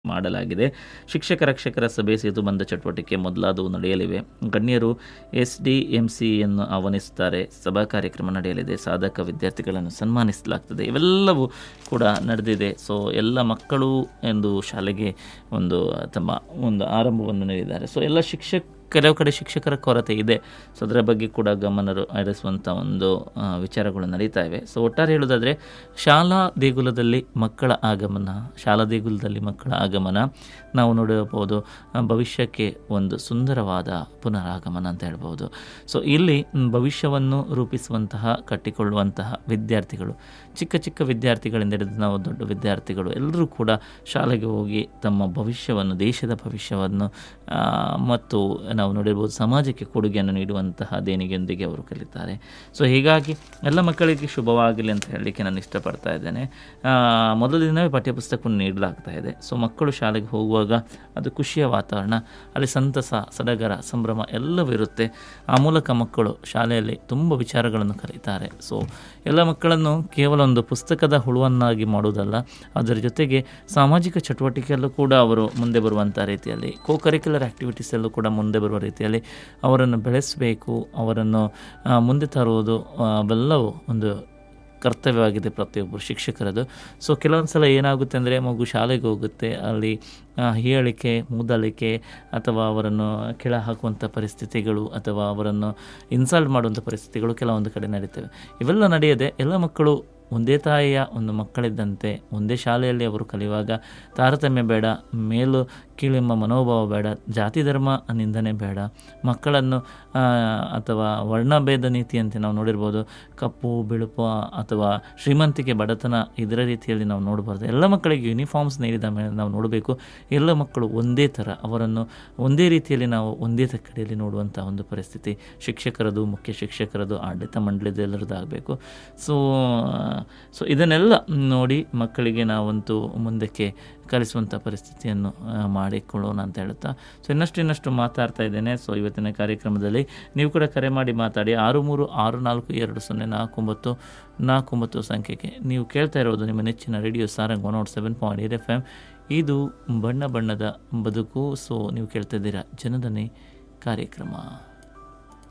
ಮಾಡಲಾಗಿದೆ ಶಿಕ್ಷಕ ರಕ್ಷಕರ ಸಭೆ ಸೇತು ಬಂದ ಚಟುವಟಿಕೆ ಮೊದಲಾದವು ನಡೆಯಲಿವೆ ಗಣ್ಯರು ಎಸ್ ಡಿ ಎಂ ಸಿಯನ್ನು ಆಹ್ವಾನಿಸುತ್ತಾರೆ ಸಭಾ ಕಾರ್ಯಕ್ರಮ ನಡೆಯಲಿದೆ ಸಾಧಕ ವಿದ್ಯಾರ್ಥಿಗಳನ್ನು ಸನ್ಮಾನಿಸಲಾಗ್ತದೆ ಇವೆಲ್ಲವೂ ಕೂಡ ನಡೆದಿದೆ ಸೊ ಎಲ್ಲ ಮಕ್ಕಳು ಎಂದು ಶಾಲೆಗೆ ಒಂದು ತಮ್ಮ ಒಂದು ಆರಂಭವನ್ನು ನೀಡಿದ್ದಾರೆ ಸೊ ಎಲ್ಲ ಶಿಕ್ಷಕ ಕೆಲವು ಕಡೆ ಶಿಕ್ಷಕರ ಕೊರತೆ ಇದೆ ಸೊ ಅದರ ಬಗ್ಗೆ ಕೂಡ ಗಮನ ಹರಿಸುವಂಥ ಒಂದು ಆ, ವಿಚಾರಗಳು ನಡೀತಾ ಇವೆ ಸೊ ಒಟ್ಟಾರೆ ಹೇಳೋದಾದರೆ ಶಾಲಾ ದೇಗುಲದಲ್ಲಿ ಮಕ್ಕಳ ಆಗಮನ ಶಾಲಾ ದೇಗುಲದಲ್ಲಿ ಮಕ್ಕಳ ಆಗಮನ ನಾವು ನೋಡಬಹುದು ಆ, ಭವಿಷ್ಯಕ್ಕೆ ಒಂದು ಸುಂದರವಾದ ಪುನರಾಗಮನ ಅಂತ ಹೇಳ್ಬೋದು ಸೊ ಇಲ್ಲಿ ಮ್, ಭವಿಷ್ಯವನ್ನು ರೂಪಿಸುವಂತಹ ಕಟ್ಟಿಕೊಳ್ಳುವಂತಹ ವಿದ್ಯಾರ್ಥಿಗಳು ಚಿಕ್ಕ ಚಿಕ್ಕ ವಿದ್ಯಾರ್ಥಿಗಳಿಂದ ಹಿಡಿದು ನಾವು ದೊಡ್ಡ ವಿದ್ಯಾರ್ಥಿಗಳು ಎಲ್ಲರೂ ಕೂಡ ಶಾಲೆಗೆ ಹೋಗಿ ತಮ್ಮ ಭವಿಷ್ಯವನ್ನು ದೇಶದ ಭವಿಷ್ಯವನ್ನು ಆ, ಮತ್ತು ನಾವು ನೋಡಿರ್ಬೋದು ಸಮಾಜಕ್ಕೆ ಕೊಡುಗೆಯನ್ನು ನೀಡುವಂತಹ ದೇಣಿಗೆಯೊಂದಿಗೆ ಅವರು ಕಲಿತಾರೆ ಸೊ ಹೀಗಾಗಿ ಎಲ್ಲ ಮಕ್ಕಳಿಗೆ ಶುಭವಾಗಲಿ ಅಂತ ಹೇಳಲಿಕ್ಕೆ ನಾನು ಇಷ್ಟಪಡ್ತಾ ಇದ್ದೇನೆ ಆ, ಮೊದಲ ದಿನವೇ ಪಠ್ಯಪುಸ್ತಕವನ್ನು ನೀಡಲಾಗ್ತಾ ಇದೆ ಸೊ ಮಕ್ಕಳು ಶಾಲೆಗೆ ಹೋಗುವಾಗ ಅದು ಖುಷಿಯ ವಾತಾವರಣ ಅಲ್ಲಿ ಸಂತಸ ಸಡಗರ ಸಂಭ್ರಮ ಎಲ್ಲವೂ ಇರುತ್ತೆ ಆ ಮೂಲಕ ಮಕ್ಕಳು ಶಾಲೆಯಲ್ಲಿ ತುಂಬ ವಿಚಾರಗಳನ್ನು ಕಲಿತಾರೆ ಸೊ ಎಲ್ಲ ಮಕ್ಕಳನ್ನು ಕೇವಲ ಒಂದು ಪುಸ್ತಕದ ಹುಳುವನ್ನಾಗಿ ಮಾಡುವುದಲ್ಲ ಅದರ ಜೊತೆಗೆ ಸಾಮಾಜಿಕ ಚಟುವಟಿಕೆಯಲ್ಲೂ ಕೂಡ ಅವರು ಮುಂದೆ ಬರುವಂಥ ರೀತಿಯಲ್ಲಿ ಕೋ ಕರಿಕ್ಯುಲರ್ ಆ್ಯಕ್ಟಿವಿಟೀಸಲ್ಲೂ ಕೂಡ ಮುಂದೆ ಬರುವ ರೀತಿಯಲ್ಲಿ ಅವರನ್ನು ಬೆಳೆಸಬೇಕು ಅವರನ್ನು ಆ, ಮುಂದೆ ತರುವುದು ಆ, ಅವೆಲ್ಲವೂ ಒಂದು ಕರ್ತವ್ಯವಾಗಿದೆ ಪ್ರತಿಯೊಬ್ಬರು ಶಿಕ್ಷಕರದು ಸೊ ಕೆಲವೊಂದು ಸಲ ಏನಾಗುತ್ತೆ ಅಂದರೆ ಮಗು ಶಾಲೆಗೆ ಹೋಗುತ್ತೆ ಅಲ್ಲಿ ಆ, ಹೀಯಾಳಿಕೆ ಮೂದಲಿಕೆ ಅಥವಾ ಅವರನ್ನು ಕೆಳ ಹಾಕುವಂಥ ಪರಿಸ್ಥಿತಿಗಳು ಅಥವಾ ಅವರನ್ನು ಇನ್ಸಲ್ಟ್ ಮಾಡುವಂಥ ಪರಿಸ್ಥಿತಿಗಳು ಕೆಲವೊಂದು ಕಡೆ ನಡೀತವೆ ಇವೆಲ್ಲ ನಡೆಯದೆ ಎಲ್ಲ ಮಕ್ಕಳು ಒಂದೇ ತಾಯಿಯ ಒಂದು ಮಕ್ಕಳಿದ್ದಂತೆ ಒಂದೇ ಶಾಲೆಯಲ್ಲಿ ಅವರು ಕಲಿಯುವಾಗ ತಾರತಮ್ಯ ಬೇಡ ಮೇಲು ಕೀಳೆಂಬ ಮನೋಭಾವ ಬೇಡ ಜಾತಿ ಧರ್ಮ ನಿಂದನೆ ಬೇಡ ಮಕ್ಕಳನ್ನು ಆ, ಅಥವಾ ವರ್ಣಭೇದ ನೀತಿಯಂತೆ ನಾವು ನೋಡಿರ್ಬೋದು ಕಪ್ಪು ಬಿಳುಪು ಅಥವಾ ಶ್ರೀಮಂತಿಕೆ ಬಡತನ ಇದರ ರೀತಿಯಲ್ಲಿ ನಾವು ನೋಡಬಾರ್ದು ಎಲ್ಲ ಮಕ್ಕಳಿಗೆ ಯೂನಿಫಾರ್ಮ್ಸ್ ನೀಡಿದ ಮೇಲೆ ನಾವು ನೋಡಬೇಕು ಎಲ್ಲ ಮಕ್ಕಳು ಒಂದೇ ಥರ ಅವರನ್ನು ಒಂದೇ ರೀತಿಯಲ್ಲಿ ನಾವು ಒಂದೇ ಕಡೆಯಲ್ಲಿ ನೋಡುವಂಥ ಒಂದು ಪರಿಸ್ಥಿತಿ ಶಿಕ್ಷಕರದು ಮುಖ್ಯ ಶಿಕ್ಷಕರದು ಆಡಳಿತ ಮಂಡಳಿದು ಎಲ್ಲರದ್ದು ಆಗಬೇಕು ಸೊ ಸೊ ಇದನ್ನೆಲ್ಲ ನೋಡಿ ಮಕ್ಕಳಿಗೆ ನಾವಂತೂ ಮುಂದಕ್ಕೆ ಕಲಿಸುವಂಥ ಪರಿಸ್ಥಿತಿಯನ್ನು ಆ, ಮಾಡಿಕೊಳ್ಳೋಣ ಅಂತ ಹೇಳ್ತಾ ಸೊ ಇನ್ನಷ್ಟು ಇನ್ನಷ್ಟು ಮಾತಾಡ್ತಾ ಇದ್ದೇನೆ ಸೊ ಇವತ್ತಿನ ಕಾರ್ಯಕ್ರಮದಲ್ಲಿ ನೀವು ಕೂಡ ಕರೆ ಮಾಡಿ ಮಾತಾಡಿ ಆರು ಮೂರು ಆರು ನಾಲ್ಕು ಎರಡು ಸೊನ್ನೆ ನಾಲ್ಕು ಒಂಬತ್ತು ನಾಲ್ಕು ಒಂಬತ್ತು ಸಂಖ್ಯೆಗೆ ನೀವು ಕೇಳ್ತಾ ಇರೋದು ನಿಮ್ಮ ನೆಚ್ಚಿನ radio Sarang one not seven point eight F M ಇದು ಬಣ್ಣ ಬಣ್ಣದ ಬದುಕು ಸೊ ನೀವು ಕೇಳ್ತಾ ಇದ್ದೀರಾ ಜನದನಿ ಕಾರ್ಯಕ್ರಮ